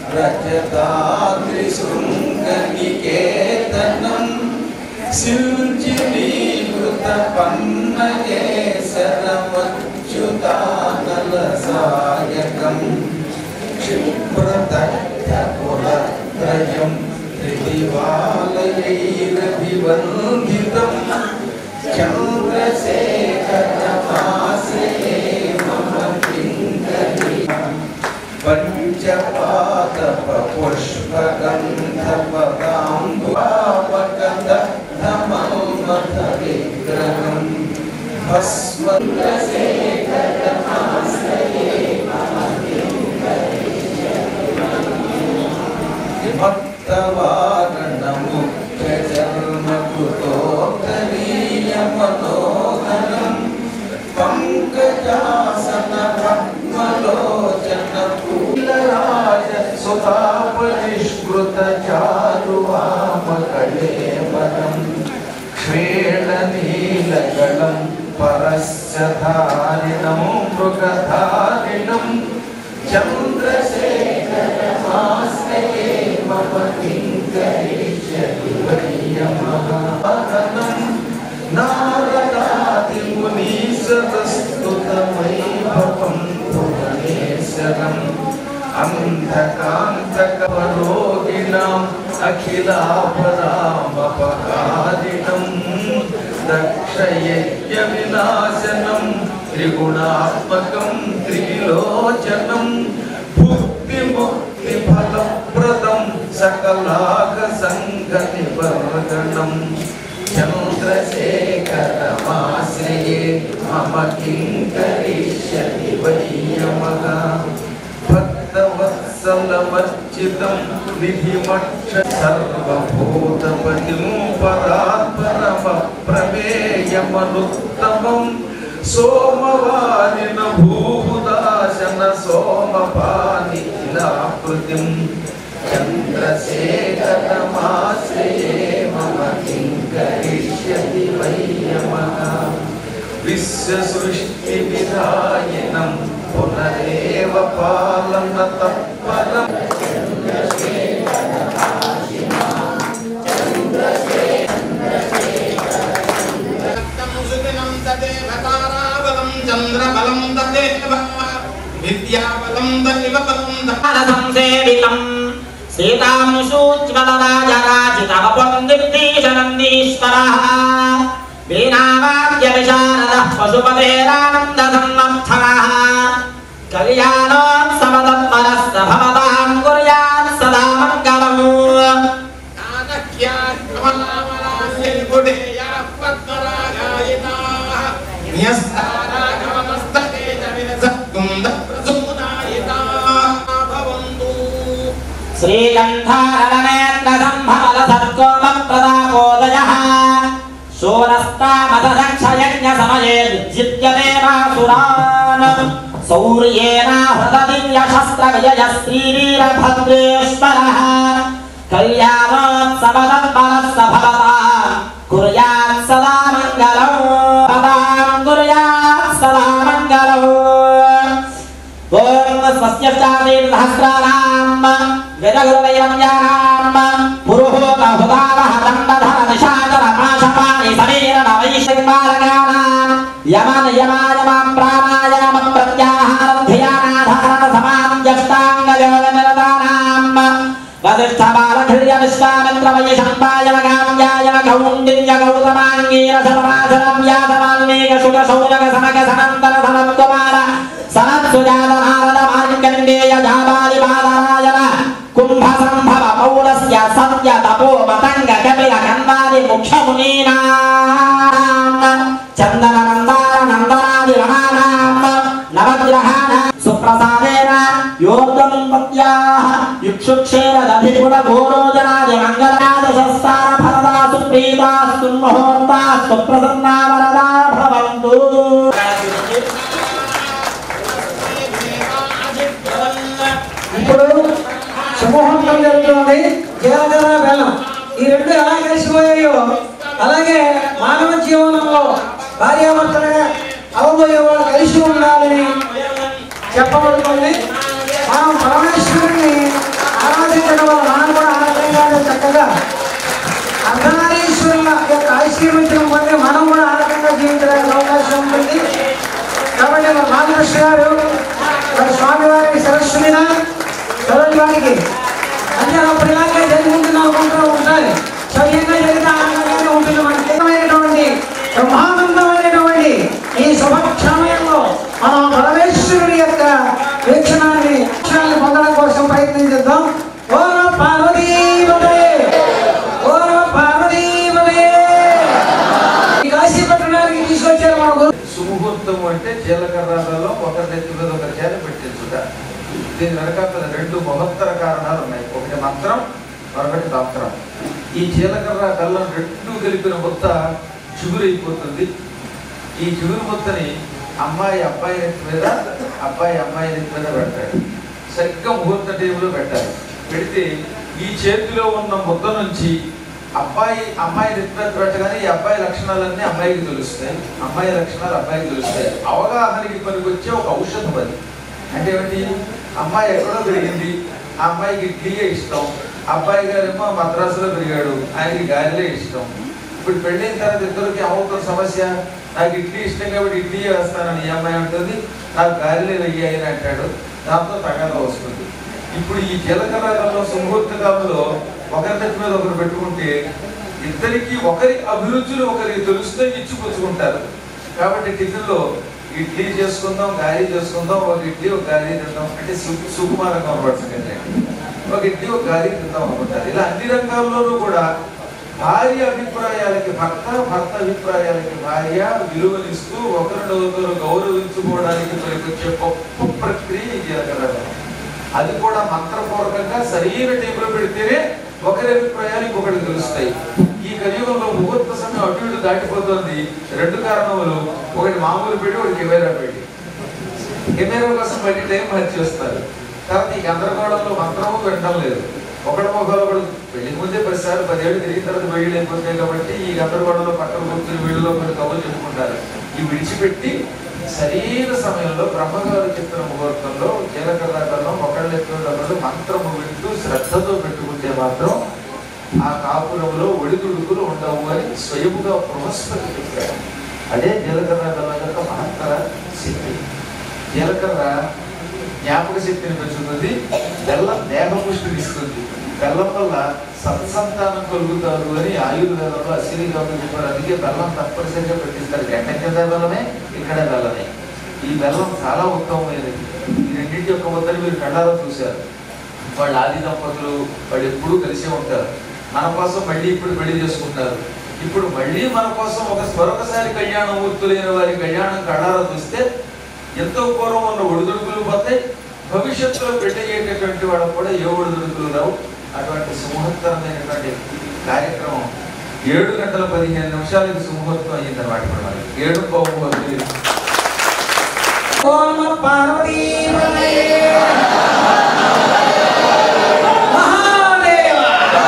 రజతాద్రిశృంగనికేతనం శిల్చినీకృత పన్నగేశరమచ్యుతానల సాయకం క్షిప్రతక్తపురత్రయం త్రిదివాలయైరభివందితం చంద్రశేఖరమాశ్రయే మమ కింకరీ పంచపాదప పుష్పగంధపదాంబువాపకంధమల్మథ విగ్రహం భక్తవారణముఖజన్మకృతోత్తరీయమనోహరం పంకజాసన పద్మలోచన పూలరాజ సుతాపరిష్కృత చారువామకళేవరం క్షేళనీలగళం పరస్య ధారిణం మృగధారిణం చంద్రశేఖరమాశ్రయే మమ కింకరిష్యతి వయ్యమహారణం నారదాదిమునీశతస్తుతమైభవం భువనేశ్వరం అంధకాంతకవరోగిణాం అఖిలాపరామపకారిణం దక్షయజ్ఞ వినాశనం త్రిగుణాత్మకం త్రిలోచనం భుక్తి ముక్తి ఫలప్రదం సకలాగ సంగతి వర్గణం చంద్రశేఖరమాశ్రయే మమ కింకరిష్యతి వయ్యమగ భక్తవత్సలమర్చితం నిధిమక్ష సర్వభూతపతిం పరాత్పరమ ప్రమేయమనుత్తమం సోమవారిన భూదాశన సోమపాని ఇలాకృతిం చంద్రశేఖరమాశ్రయే మమ కింకరిష్యతి వయ్యమః విశ్వసృష్టి విధాయనం పునరేవ పాలన తత్పరం సుదినం తదేవ తారాబలం చంద్రబలం తదేవ విద్యాబలం దైవ బలం సంసేవితం సీతాంశూజ్వలరాజరాజితవపుర్నిర్దేశనందీశ్వరः వీణావాద్య విశారదः పశుపతేరానందసంవత్సరः కళ్యాణోత్సవతత్పరస్త భవతాం కుర్యాత్ సదా మంగళము श्रीगन्धारवनेत्रसम्भवलसत्कोमप्रदापोदयः शूरस्तामदक्षयज्ञसमये विजित्यदेवासुरान् सौर्येनाहृतदिव्यशस्त्रविजयः श्रीवीरभद्रेश्वरः कल्याणोत्सवदत्परस्य भवता कुर्यात् सदा मङ्गलौ पदां कुर्यात् सदा मङ्गलौ ॐ स्वस्य सहस्राणाम् गजगुरुदैवज्ञानाम् पुरुहूतहुतावः दण्डधर निशाचरपाशपाणि समीरणवैश्वरकानाम् यमन यमायमां प्राणायाम प्रत्याहारं धियानाधारण समानं जष्टाङ्गयोगनिरतानाम् वसिष्ठबालधृर्य विश्वामित्रवैशम्पायन काम्यायन कौण्डिन्य गौतमाङ्गीर सर्वाचरं यातमान्मेघ सुख सौनक सनक सनन्दन सनं कुमार सनत् सुजात नारद मार्कण्डेय जाबालि बालरायन कुम्भ सम्भव पौलस्य सत्य तपो मतङ्ग कपिल कन्वादि मुख्यमुनीनाम् चन्दन नन्दार नन्दनादि वनानाम् नवग्रहाणां सुप्रसादेन योद्धं पत्याः युक्षुक्षेरदधिगुण घोरोजनादि मङ्गलादशस्तार फलदा सुप्रीता सुमुहूर्ता सुप्रसन्ना वरदा भवन्तु ఇప్పుడు శుభముహూర్తం జరుగుతుంది జీలకర్ర బెల్లం ఈ రెండు ఎలా కలిసిపోయాయో అలాగే మానవ జీవనంలో భార్యాభర్తలుగా అవబోయే వాళ్ళు కలిసి ఉండాలని చెప్పబడుతుంది మనం పరమేశ్వరుని అవకాశం ఉంటుంది కాబట్టి మన రామకృష్ణ గారు మరి స్వామివారికి సరస్సు మీద చదవడానికి అంటే అప్పుడు ఇలాగే జరుగుతుంది అనుకుంటూ ఉంటారు సవ్యంగా జరిగితే ఆనందంగానే ఉంటుంది మనకి ఏమైనటువంటి బ్రహ్మానందమైనటువంటి ఈ శుభక్షమయంలో మనం పరమేశ్వరుడి యొక్క వీక్షణాన్ని వీక్షణాన్ని పొందడం కోసం ప్రయత్నించేద్దాం ఓ పార్వతీపదే ఓ పార్వతీపదే ఈ కాశీ పట్టణానికి తీసుకొచ్చారు మన గురు సుముహూర్తం అంటే జీలకర్రలలో ఒకరి నెత్తి మీద ఒకరి చేత పెట్టించుట దీని వెనకాల రెండు మహత్తర కారణాలు ఉన్నాయి ఒకటి మంత్రం మరొకటి తంత్రం ఈ జీలకర్ర బెల్లం రెండు కలిపిన ముద్ద చిగురైపోతుంది ఈ చిగురు ముద్దని అమ్మాయి అబ్బాయి నెత్తి మీద అబ్బాయి అమ్మాయి నెత్తి మీద పెడతాడు సరిగ్గా ముహూర్త టేబుల్ పెట్టాలి పెడితే ఈ చేతిలో ఉన్న ముద్ద నుంచి అబ్బాయి అమ్మాయి నెత్తి మీద పెట్టగానే ఈ అబ్బాయి లక్షణాలన్నీ అమ్మాయికి తెలుస్తాయి అమ్మాయి లక్షణాలు అబ్బాయికి తెలుస్తాయి అవగాహనకి పనికొచ్చే ఒక ఔషధం అది అంటే ఏమిటి అమ్మాయి ఎక్కడో పెరిగింది ఆ అమ్మాయికి ఇడ్లీయే ఇష్టం అబ్బాయి గారేమో మద్రాసులో పెరిగాడు ఆయనకి గాలిలే ఇష్టం ఇప్పుడు పెళ్ళైన తర్వాత ఇద్దరికి ఏమవుతుంది సమస్య నాకు ఇడ్లీ ఇష్టం కాబట్టి ఇడ్లీ వేస్తానని ఈ అమ్మాయి ఉంటుంది నాకు గాలిలే వెయ్యి అని అంటాడు దాంతో తగాదా వస్తుంది ఇప్పుడు ఈ జీలకర్ర కాలంలో సుముహూర్త కాలంలో ఒకరి నెత్తి మీద ఒకరు పెట్టుకుంటే ఇద్దరికి ఒకరి అభిరుచులు ఒకరికి తెలుస్తే ఇచ్చిపుచ్చుకుంటారు కాబట్టి టిఫిన్లో ఇడ్లీ చేసుకుందాం గాలి చేసుకుందాం ఒక ఇడ్లీ ఒక గాలి తిందాం అంటే సు- సుకుమారంగా కనబడుతుంది ఒక ఇడ్లీ ఒక గాలి తిందాం అనుకుంటారు ఇలా అన్ని రంగాల్లోనూ కూడా భార్య అభిప్రాయాలకి భర్త భర్త అభిప్రాయాలకి భార్య విలువనిస్తూ ఒకరినొకరు గౌరవించుకోవడానికి పనికొచ్చే గొప్ప ప్రక్రియ ఈ జీలకర్ర అది కూడా మంత్రపూర్వకంగా సరైన టేబుల్ పెడితేనే ఒకరి అభిప్రాయాలు ఇంకొకరికి తెలుస్తాయి ఈ కలియుగంలో ముహూర్త సమయం అటు ఇటు దాటిపోతుంది రెండు కారణములు ఒకటి మామూలు పెట్టి ఒకటి కెమెరా పెట్టి కెమెరా కోసం బయట టైం హత్య చేస్తారు తర్వాత ఈ గందరగోళంలో మంత్రము వినడం లేదు ఒకటి మొక్కలు ఒకడు పెళ్లి ముందే పదిసార్లు పదేళ్ళు తిరిగిన తర్వాత పెళ్లి అయిపోతాయి కాబట్టి ఈ గందరగోళంలో పక్కన కూర్చుని వీళ్ళలో కొన్ని కబుర్లు చెప్పుకుంటారు ఈ విడిచిపెట్టి సరైన సమయంలో బ్రహ్మగారు చెప్పిన ముహూర్తంలో జీలకర్ర బెల్లం ఒకళ్ళు ఎత్తుకున్నప్పుడు మంత్రము వింటూ శ్రద్ధతో పెట్టుకుంటే మాత్రం ఆ కాపురంలో ఒడిదుడుకులు ఉండవు అని స్వయముగా బృహస్పతి చెప్పాడు అదే జీలకర్ర బెల్లం యొక్క మహత్తర శక్తి జీలకర్ర జ్ఞాపక శక్తిని పెంచుతుంది బెల్లం దేహపుష్టిని ఇస్తుంది బెల్లం వల్ల సత్సంతానం కలుగుతారు అని ఆయుర్వేదంలో అశ్విని గౌరవ చెప్పారు అందుకే బెల్లం తప్పనిసరిగా పెట్టిస్తారు గంట కింద బెల్లమే ఇక్కడ బెల్లమే ఈ బెల్లం చాలా ఉత్తమమైనది ఈ రెండింటి యొక్క ముద్దని మీరు కళ్ళారా చూశారు వాళ్ళు ఆది దంపతులు వాళ్ళు ఎప్పుడూ కలిసే ఉంటారు మన కోసం మళ్ళీ ఇప్పుడు పెళ్లి చేసుకుంటారు ఇప్పుడు మళ్ళీ మన కోసం ఒక మరొకసారి కళ్యాణం మూర్తులైన వారి కళ్యాణం కళ్ళారా చూస్తే ఎంతో పూర్వం ఉన్న ఒడిదుడుకులు పోతాయి భవిష్యత్తులో పెళ్లి అయ్యేటటువంటి వాళ్ళకు కూడా ఏ ఒడిదుడుకులు రావు అటువంటి సుముహూర్తమైనటువంటి కార్యక్రమం ఏడు గంటల పదిహేను నిమిషాలకి సుముహూర్తం అయ్యిందన్నమాట ఇప్పుడు మనకి ఏడు బహుముహూర్తం ఓం పార్వతీపదే మహాదేవ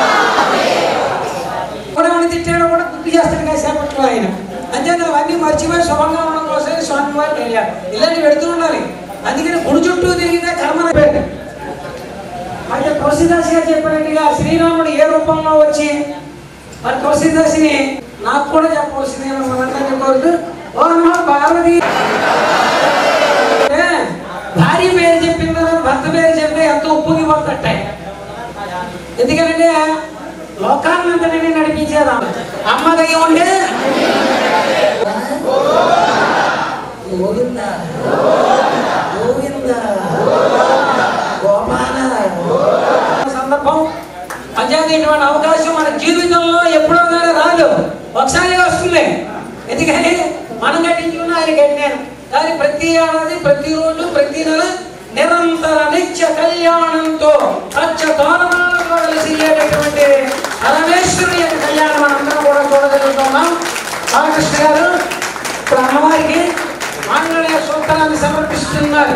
కూడా వాడిని తిట్టాడు కూడా గుర్తు చేస్తాడు కాసేపట్లో ఆయన అంతేత అవన్నీ మర్చిపోయి శుభంగా ఉండడం కోసం స్వామి వారు వెళ్ళారు ఇలాంటి పెడుతూ ఉండాలి అందుకని గుడి చుట్టూ తిరిగితే కర్మ అయిపోయింది అయితే తులసిదాసి గారు చెప్పినట్టుగా శ్రీరాముడు ఏ రూపంలో వచ్చి మరి తులసిదాసిని నాకు కూడా చెప్పవలసింది మనందరినీ కోరుతూ ఓ నమః పార్వతీ అంటే భార్య పేరు చెప్పిన తర్వాత భర్త పేరు చెప్తే ఎంతో ఉప్పుకి పడుతుంటాయి ఎందుకంటే లోకాన్నంతటినీ నడిపించేదా అమ్మ దయ ఉంటే గోవింద గోవింద గోపాల సందర్భం పంచాయతీ ఇటువంటి అవకాశం మన జీవితంలో ఎప్పుడో కానీ రాదు ఒకసారి వస్తుంది ఎందుకని మనం కట్టించుకున్న ఆయన కట్టినాను కానీ ప్రతి ఏడాది ప్రతిరోజు ప్రతి నెల నిరంతర నిత్య కళ్యాణంతో సత్య తోరణాలతో కలిసి అయ్యేటటువంటి పరమేశ్వరుని యొక్క కళ్యాణం మనందరం కూడా చూడగలుగుతున్నాం బాలకృష్ణ గారు ఇప్పుడు అమ్మవారికి మాంగళ్య సూత్రాన్ని సమర్పిస్తున్నారు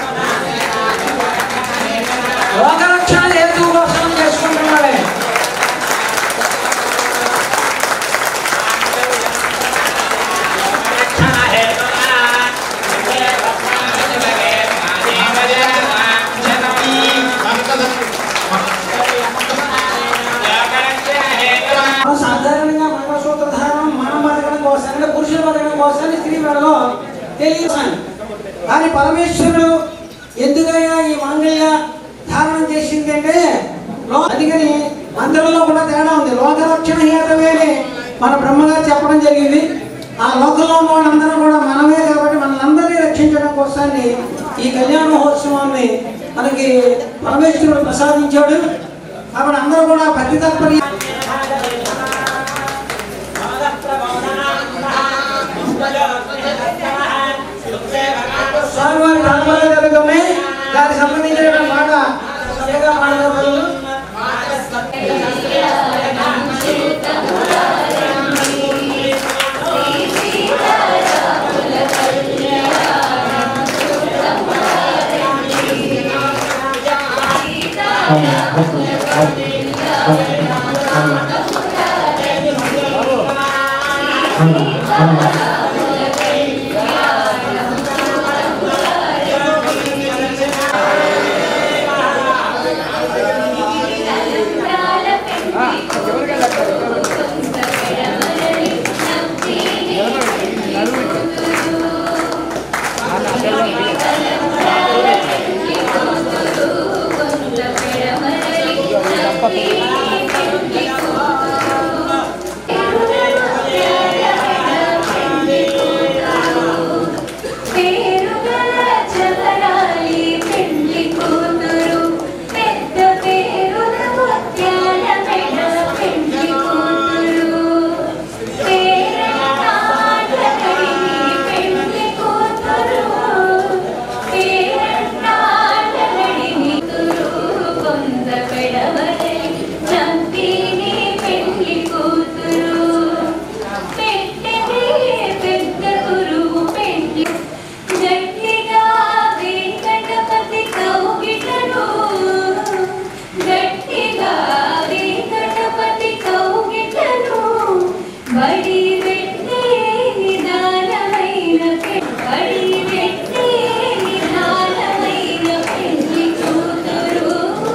లోకరక్షణ హేతు కోసం చేసుకుంటున్నాడే మనం సాధారణంగా మంగళసూత్ర ధారణం మనం బతకడం కోసంగా పురుషులు బతకడం కోసాన్ని స్త్రీ మెడలో తెలియసాను కానీ పరమేశ్వరుడు ఎందుకయ్యా ఈ మాంగళ్య ధారణం చేసింది అంటే లో- అందుకని మంత్రంలో కూడా తేడా ఉంది లోకరక్షణ హేతవే అని మన బ్రహ్మగారు చెప్పడం జరిగింది ఆ లోకంలో ఉన్న వాళ్ళందరూ కూడా మనమే కాబట్టి మనల్ని రక్షించడం కోసాన్ని ఈ కళ్యాణ మహోత్సవాన్ని మనకి పరమేశ్వరుడు ప్రసాదించాడు కాబట్టి అందరూ కూడా భక్తి తత్పరి స్వామివారి ధర్మాలు జరుగుతున్నాయి దానికి సంబంధించిన మాట చక్కగా పాడగలరు పేరుగల చవరాలి పెండ్లి కూతురు పెద్ద పేరుల ముత్యాల మెడ పెండ్లి కూతురు పేరంటాడని పెండ్లి కూతురు పేరంటాడని కూతురు కొంద పెడవలే చంపిని పెండ్లి కూతురు పెట్టెనే పెద్ద గురువు పెండ్లి గట్టిగా వెంకటపతి కౌగిటను గట్టిగా వెంకటపతి కౌగిటను బడి పెట్టే నిదానమైన పె- బడి పెట్టే నిదానమైన పెళ్లి కూతురు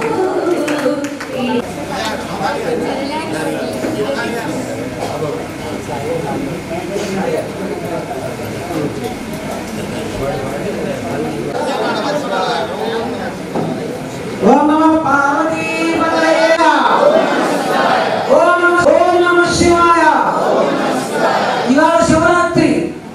ఓం నమ పార్వతీపతయే ఓం నమ ఓం నమ శివాయ ఇవాళ శివరాత్రి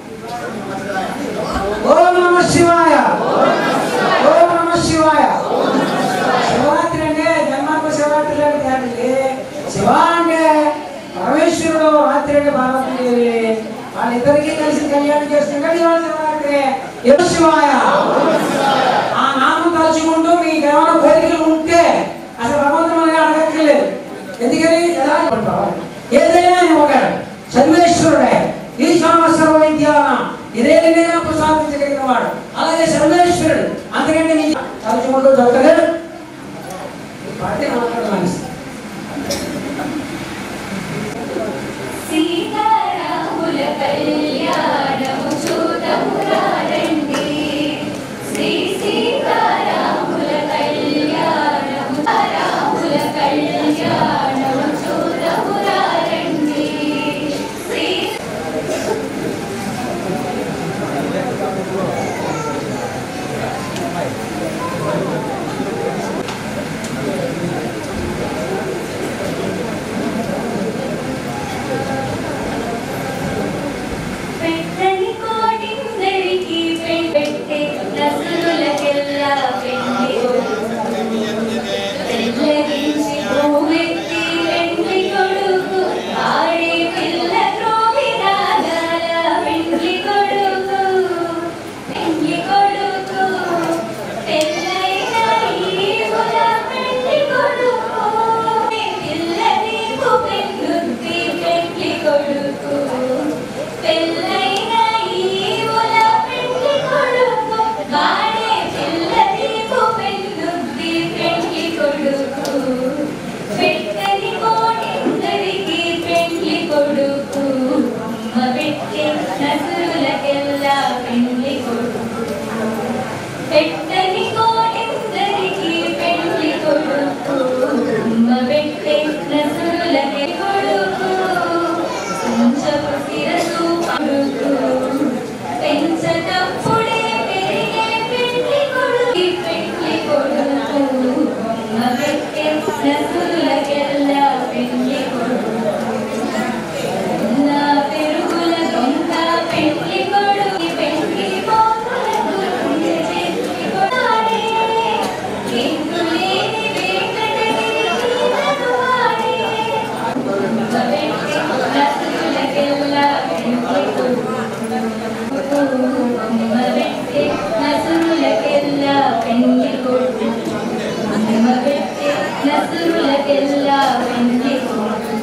ఓం నమ శివాయ ఓం నమ శివాయ శివరాత్రి అంటే జన్మాత్మ శివరాత్రి అంటే కాదండి శివ అంటే పరమేశ్వరుడు రాత్రి అంటే పార్వతీదేవి వాళ్ళిద్దరికీ కలిసి కళ్యాణం చేస్తుంటే ఇవాళ శివరాత్రి ఎడు శివాయ ఆ నామం తలుచుకుంటూ మీకు ఏమైనా కోరికలు ఉంటే అసలు భగవంతుడు మనకి అడగక్కర్లేదు ఎందుకని ఎలా అనుకుంటావు? ఏదైనా ఇవ్వగలడు సర్వేశ్వరుడే ఈశ్వర సర్వ విద్యానం ఇదేదైనా ప్రసాదించగలిగిన వాడు అలాగే సర్వేశ్వరుడు అందుకంటే నీ తలుచుకుంటూ దొరకలేదు పాటే మాట్లాడమని సీతారాముల కళ్యాణము చూడము రండి శ్రీ సీతారాముల కళ్యాణము రాముల కళ్యాణము చూడము రండి శ్రీ ఓం నసురులకెల్లా పెళ్లి కొడుకు నా పెరుగుల దొంగ పెళ్లి కొడుకు పెళ్లి మోతులకు గుండె చెల్లి కొడాడే కిందులేని వెంకటగిరి నడువాడే నసురులకెల్లా పెళ్లి కొడుకు నసురులకెల్లా పెళ్లి కొడుకు నసురులకెల్లా పెళ్లి కొడుకు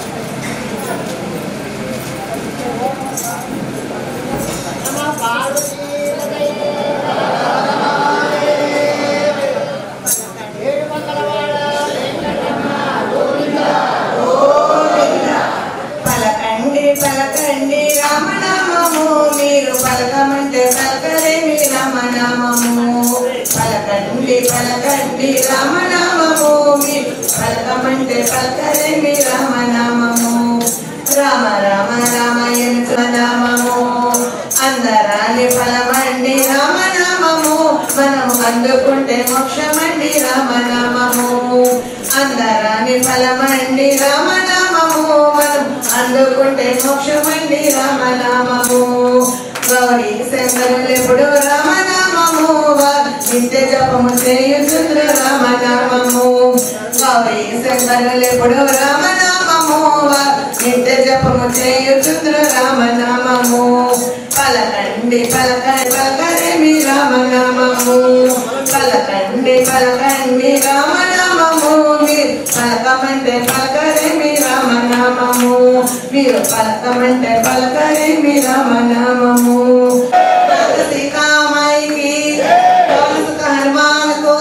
పలకండి పలకండి రామనామము మీరు పలకమంటే పలకరేమి రామనామము పలకండి పలకండి రామనామము మీరు పలకమంటే పలకరేమి రామనామము రామ రామ రామయన నామము అందరాని ఫలమండి రామనామము మనం అందుకుంటే మోక్షమండి రామనామము అందరాని ఫలమండి రామనామము మనం అందుకుంటే మోక్షమండి రామనామము గౌరీ శంకరులు ఎప్పుడు రామనామము వారు నిత్య జపము చేయుచుంద్ర రామనామము గౌరీ శంకరులు ఎప్పుడు రామనామము వారు నిత్య జపము చేయుచుంద్ర రామనామము పలకండి పలకండి పలకరేమి రామనామము పలకండి పలకండి రామనామము మీరు పలకమంటే పలకరేమి రామనామము మీరు పలకమంటే పలకరేమి రామనామము సీతామాయికి పలుసుక హనుమానుకు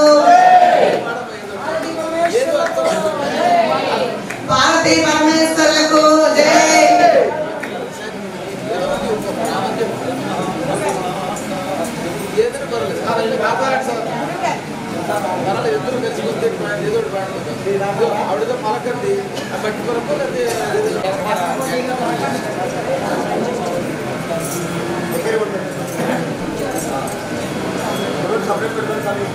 పార్వతీ పరమేశ్వరులకు జై ఆవిడతో పలకండి ఆ బట్టి వరకు సపరేట్ పెడతాను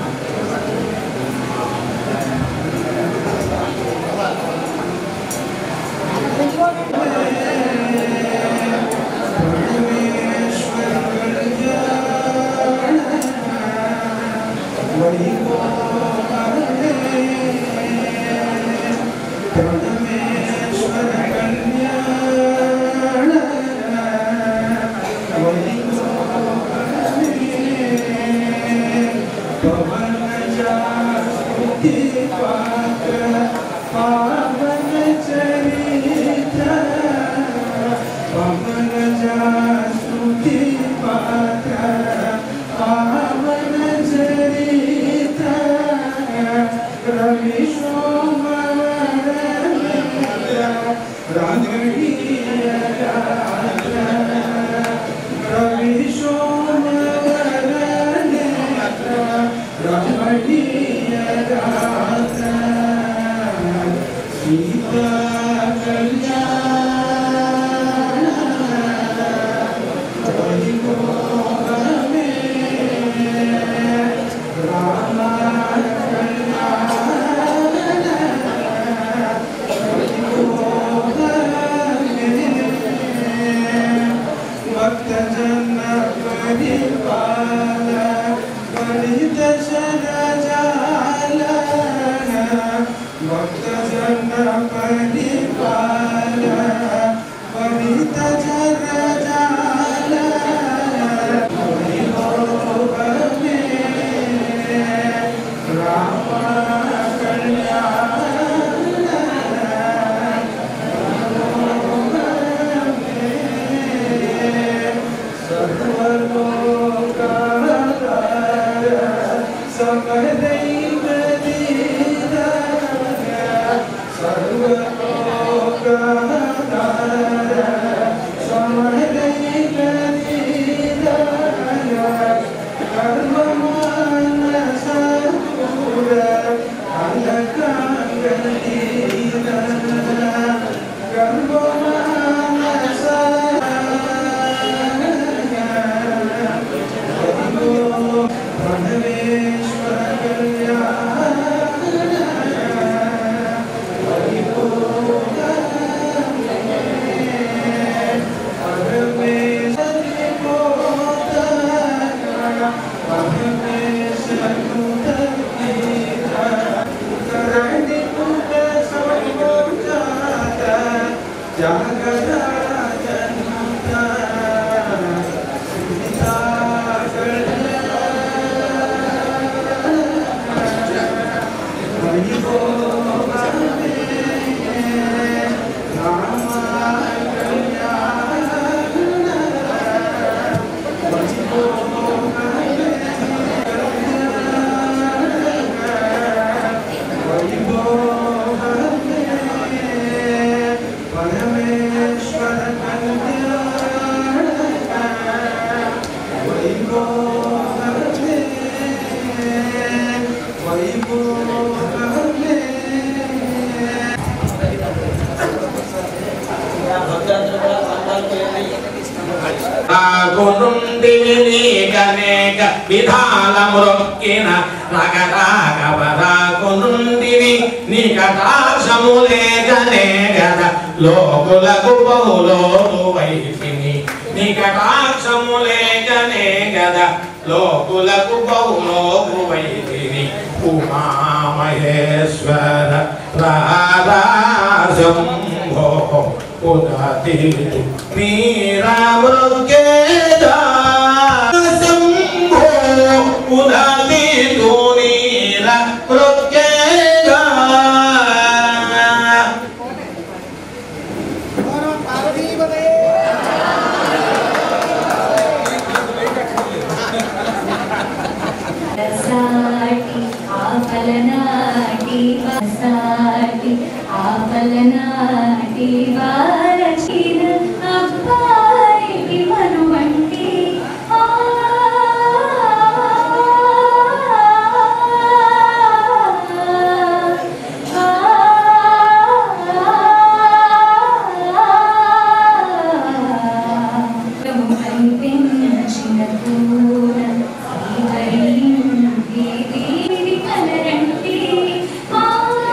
ప్రణవేశ్వర కళ్యాణ రాగునుండి నీకనేక విధాల మృక్కిన రకరాగవరాగునుండి నీ కటాక్షములేకనే గద లోకులకు బహులోను వైతిని నీ కటాక్షములేకనే గద లోకులకు బహులోకు వైతిని ఉమామహేశ్వర రారాశంభో ఉదతితు నీరామృగేదా శంభో ఉదతితు నీరామృగేదా సాటి ఆపలనాటి సాటి ఆపలనాటి వారచిన అబ్బాయికి మనువంటి ఆ కనిపించిన పూల శ్రీహరి దేవి కలరంటి ఆ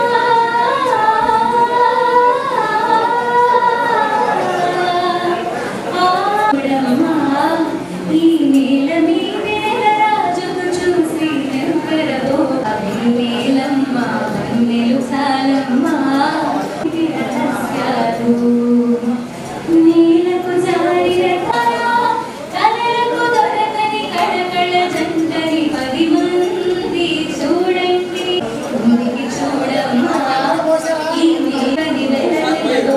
ఆడమ్మా, ఈ నేల మీదేల రాజును చూసి నెంకరదో అవి నేలమ్మ వన్నెలు సాలమ్మ ఇది రహస్యాలు నీలకు జారిన కళ, కలలకు దొరకని కళకళ జంటని పది మంది చూడండి ముందుకి చూడమ్మా ఈ నేలని వెలవెలలో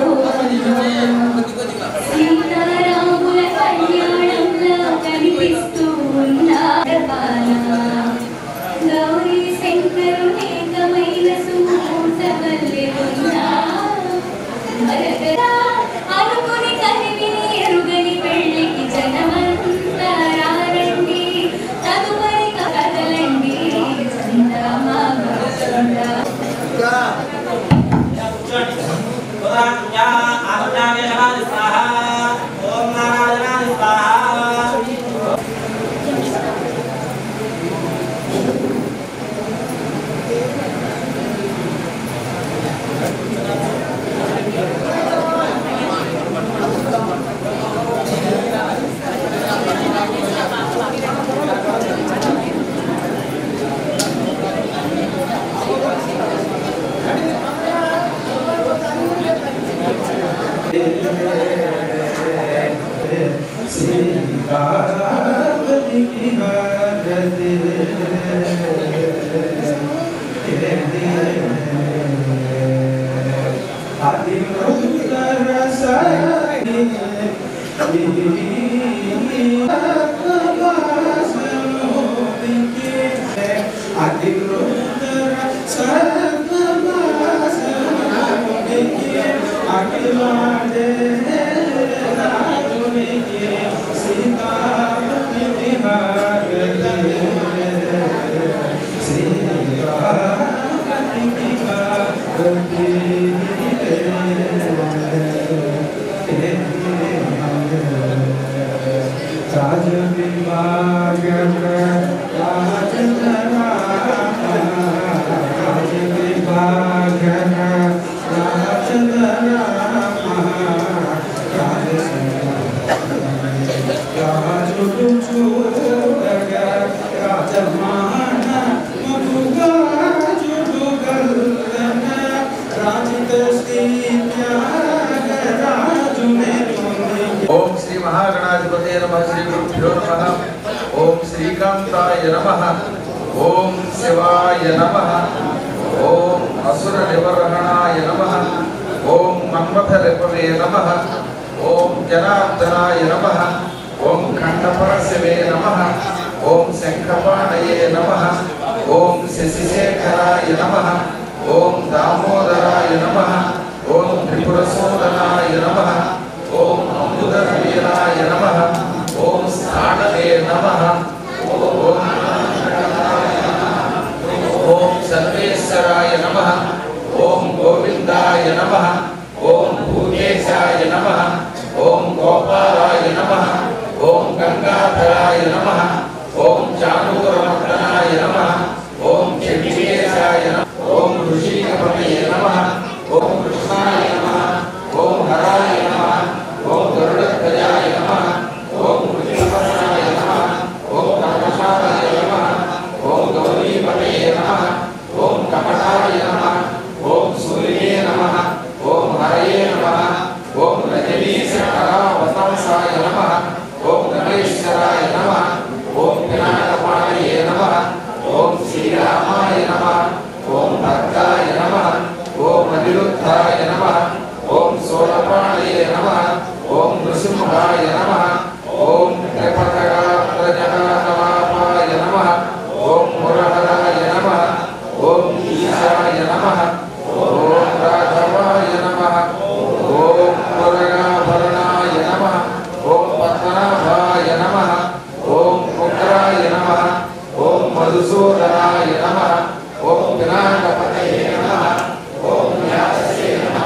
సీతారాముల కళ్యాణంలో కనిపిస్తూ ఉన్నాడపాల గౌరీ శంకరుని ఏకమైన సుమూర్తమల్లె ఉన్నా మరగరా అనుకుని కనివిని ఎరుగని పెళ్ళికి జనమంతా రారండి తదుపరి కదలండి చందమామ చందా ఓం నారాయణ స్వాహ రాజిత శ్రీ త్యాగరాజ ఓం శ్రీ మహాగణాధిపతే నమ శ్రీ గురుభ్యో నమ ఓం శ్రీకాంతాయ నమ ఓం శివాయ నమ ఓం అసుర నివర్హణాయ నమ ఓం మన్మథ రిపవే నమ ఓం జనార్దనాయ నమ ఓం ఖండపరశివే నమ ఓం శంఖపాణయే నమ ఓం శశిశేఖరాయ నమ ఓం దామోదరాయ నమ ఓం త్రిపురసూదనాయ నమ ఓం అమృతవీరాయ నమ ఓం స్థానవే నమ ఓం ఓం సర్వేశ్వరాయ నమ ఓం గోవిందాయ నమ ఓం భూయేశాయ నమ ఓం గోపాలాయ నమ ఓం గంగాధరాయ నమ ఓం చానూరమర్దనాయ నమ ఓం క్షమికేశాయ నమ ఓం ఋషికపతయే నమ ఓం కృష్ణాయ నమ ఓం హరాయ నమ ఓం గరుడధ్వజాయ నమ ఓం కృష్ణపర్ణాయ నమ ఓం కర్మశాలాయ నమ ఓం గౌరీపతయే నమ ఓం కపటాయ నమ ఓం సూర్యే నమ ఓం హరయే నమ ఓం రజనీశకరావతంసాయ నమ ఓం గణేశ్వరాయ నమ ఓం వినాయకపాణయే నమ ఓం శ్రీరామాయ నమ ఓం భక్తాయ నమ ఓం అనిరుద్ధాయ నమ ఓం సోలపాణయే నమ ఓం నృసింహాయ నమ ఓం త్రిపథగాత్రజనాపాయ నమ ఓం మురహరాయ నమ ఓం ఈశాయ నమ ఓం రాఘవాయ నమ ఓం మురగాభరణాయ నమ ఓం పద్మనాభాయ నమ ఓం ఉగ్రాయ నమ ఓం మధుసూదనాయ నమ ఓం వినాయకపతయే నమ ఓం వ్యాసే నమ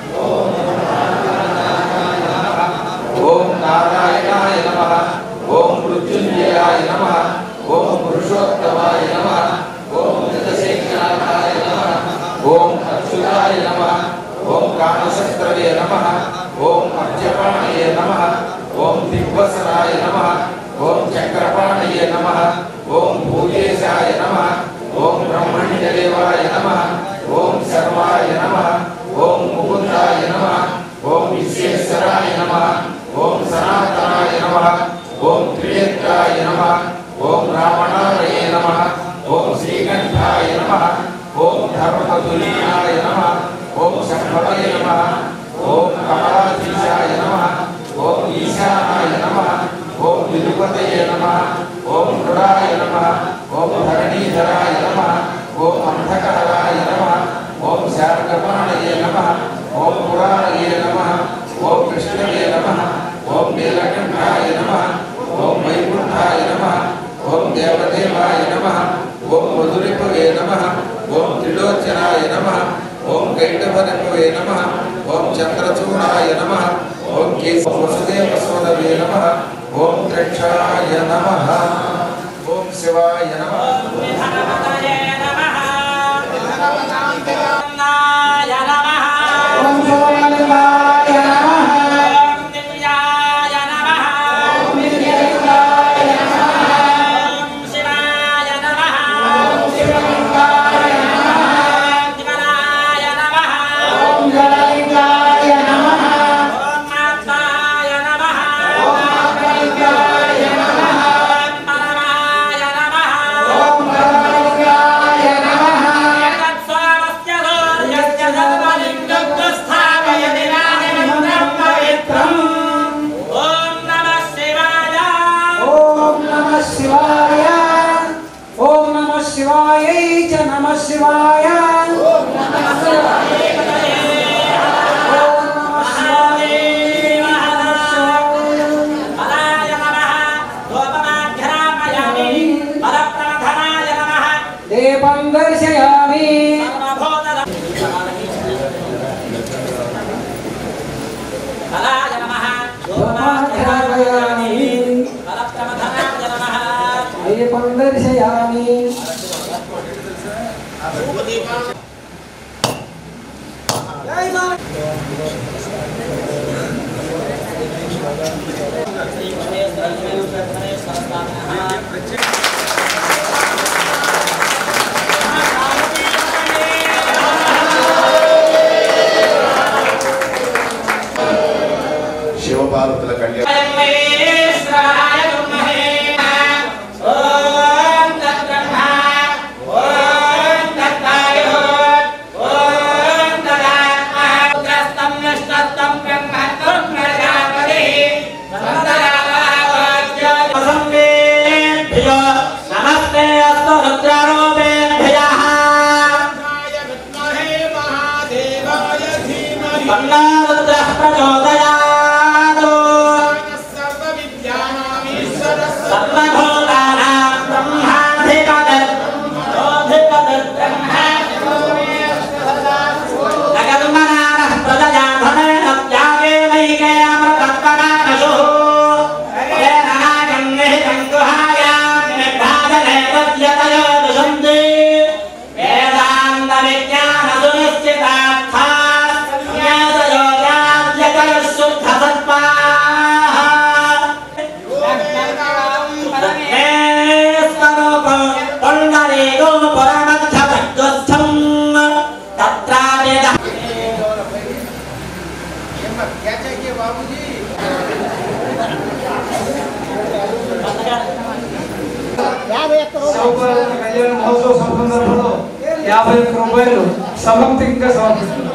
ఓం నారాయణాయ నమ ఓం మృత్యుంజయాయ నమ ఓం పురుషోత్తమాయ నమ ఓం గజశేఖరాయ నమ ఓం అచ్యుతాయ నమ ఓం కామశస్త్రవే నమ ఓం అర్జపాణయే నమ ఓం దిగ్వసనాయ నమ ఓం చక్రపాణయే నమ ఓం భూయేశాయ నమ ఓం బ్రహ్మణ్యదేవాయ నమ ఓం శర్వాయ నమ ఓం ముకుందాయ నమ ఓం విశ్వేశ్వరాయ నమ ఓం సనాతనాయ నమ ఓం త్రినేత్రాయ నమ ఓం రావణాయ నమ ఓం శ్రీకంఠాయ నమ ఓం ధర్మతులీయాయ నమ ఓం శంభవయ నమ ఓం కమలాధీశాయ నమ ఓం ఈశానాయ నమ ఓం విదుపతయ నమ ఓం మృడాయ నమ ఓం ధరణీధరాయ నమ ఓం అంధకరాయ నమ ఓం శార్గపాణయ నమ ఓం పురాణయ నమ ఓం కృష్ణవే నమ ఓం నీలకంఠాయ నమ ఓం వైకుంఠాయ నమ ఓం దేవదేవాయ నమ ఓం మధురిపవే నమ ఓం త్రిలోచనాయ నమ ఓం కైటవరపవే నమ ఓం చంద్రచూడాయ నమ ఓం కేశ వసుదేవస్వదవే నమ ఓం త్రక్షాయ నమ ఓం శివాయ నమ ఓం సోమలింగాయ నమః ఓం విజయలింగాయ నమః ఓం శివలింగాయ నమః ఓం జలలింగాయ నమః ఓం ఆత్మలింగాయ నమః ఓం పరమలింగాయ నమః ఓం నమ శివాయ ఓం నమ శివాయ చ నమ శివాయ ఓం నమ శివాయ దీపం దర్శయామి ధూమాఘ్రాపయామి దీపం దర్శయామి శివపార్వతి బ్రహ్మారుతుల కళ్యాణం నమస్తే అస్తు రుద్రారూపేభ్యః తన్నా రుద్రః ప్రచోదయాత్ సర్వభూతానాం బ్రహ్మాధిపతిర్ బ్రహ్మోధిపతిర్ బ్రహ్మ జగన్మనానః ప్రజయా ధనేన త్యాగేనైకే అమృతత్వనానశుః తేన నాగం నిహితం గుహాయాం నిర్ధారणे తద్యతయో దుషంతి వేదాంత విజ్ఞాన సునిశ్చితార్థా జ్ఞాతయోగాద్యతయः శుద్ధ సత్వాః స్వరూపం పొండరీగో పురమధ్యమధ్యస్థం తత్రావేద क्या चाहिए बाबूजी శివపార్వతి కళ్యాణ మహోత్సవ సందర్భంలో యాభై ఒక్క రూపాయలు సమర్థంగా సమర్పిస్తున్నారు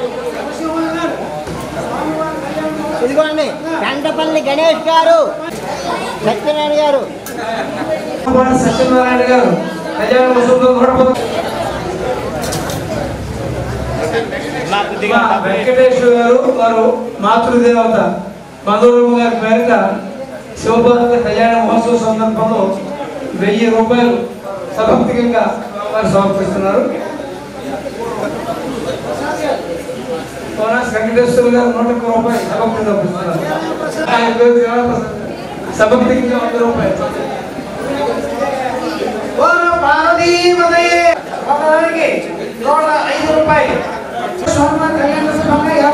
ఇదిగోండి పెంటపల్లి గణేష్ గారు సత్యనారాయణ గారు పాటి సత్యనారాయణ గారు కళ్యాణ మహోత్సవంలో నూట పదకొండు మా వెంకటేశ్వర గారు వారు మాతృదేవత మధురమ్మ గారి పేరిట శివపార్వతి కళ్యాణ మహోత్సవ సందర్భంలో వెయ్యి రూపాయలు సభక్తికంగా వారు సమర్పిస్తున్నారు కోనాస్ వెంకటేశ్వర గారు నూట ఒక్క రూపాయలు సభక్తి సమర్పిస్తున్నారు ఆయన పేరు దేవప్రసాద్. సభక్తికంగా వంద రూపాయలు పార్వతీపదయే ఒకదానికి నూట ఐదు రూపాయలు స్వర్ణ కళ్యాణ సభ